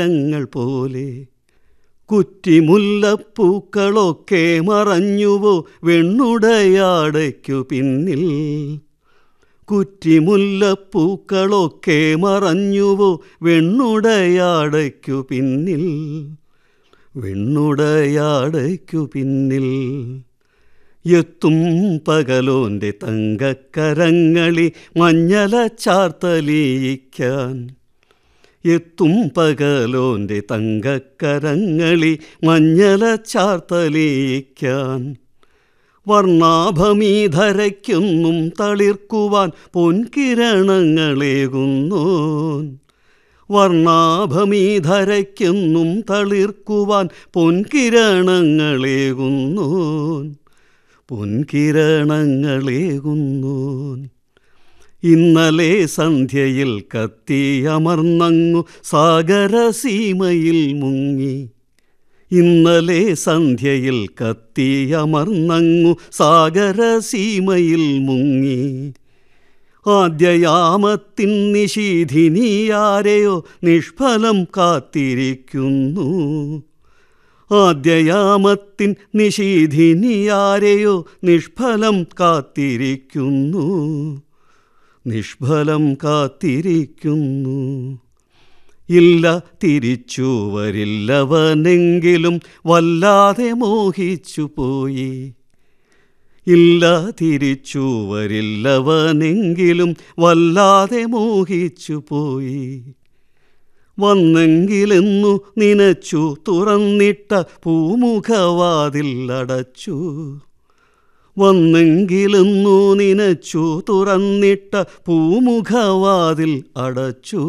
ങ്ങൾ പോലെ കുറ്റിമുല്ലപ്പൂക്കളൊക്കെ മറഞ്ഞുവോ വെണ്ണുടയാടയ്ക്കു പിന്നിൽ കുറ്റിമുല്ലപ്പൂക്കളൊക്കെ മറഞ്ഞുവോ വെണ്ണുടയാടയ്ക്കു പിന്നിൽ വെണ്ണുടയാടയ്ക്കു പിന്നിൽ എത്തും പകലോന്റെ തങ്കക്കരങ്ങളി മഞ്ഞല ചാർത്തലിയിക്കാൻ എത്തും പകലോന്റെ തങ്കക്കരങ്ങളി മഞ്ഞല ചാർത്തലിയിക്കാൻ വർണ്ണാഭമീധരയ്ക്കൊന്നും തളിർക്കുവാൻ പൊൻകിരണങ്ങളേകുന്നോൻ വർണ്ണാഭമീധരയ്ക്കൊന്നും തളിർക്കുവാൻ പൊൻകിരണങ്ങളേകുന്നോൻ പൊൻകിരണങ്ങളേകുന്നോൻ ഇന്നലെ സന്ധ്യയിൽ കത്തിയമർന്നങ്ങു സാഗരസീമയിൽ മുങ്ങി ഇന്നലെ സന്ധ്യയിൽ കത്തിയമർന്നങ്ങു സാഗരസീമയിൽ മുങ്ങി ആദ്യയാമത്തിൻ നിശീധിനിയാരെയോ നിഷ്ഫലം കാത്തിരിക്കുന്നു ആദ്യയാമത്തിൻ നിശീധിനിയാരെയോ നിഷ്ഫലം കാത്തിരിക്കുന്നു നിഷ്ഫലം കാത്തിരിക്കുന്നു ഇല്ല തിരിച്ചു വരില്ലവനെങ്കിലും വല്ലാതെ മോഹിച്ചു പോയി ഇല്ല തിരിച്ചു വരില്ലവനെങ്കിലും വല്ലാതെ മോഹിച്ചു പോയി വന്നെങ്കിലെന്നു നിനച്ചു തുറന്നിട്ട പൂമുഖവാതിൽ അടച്ചു വന്നെങ്കിലെന്നു നിനച്ചു തുറന്നിട്ട പൂമുഖവാതിൽ അടച്ചു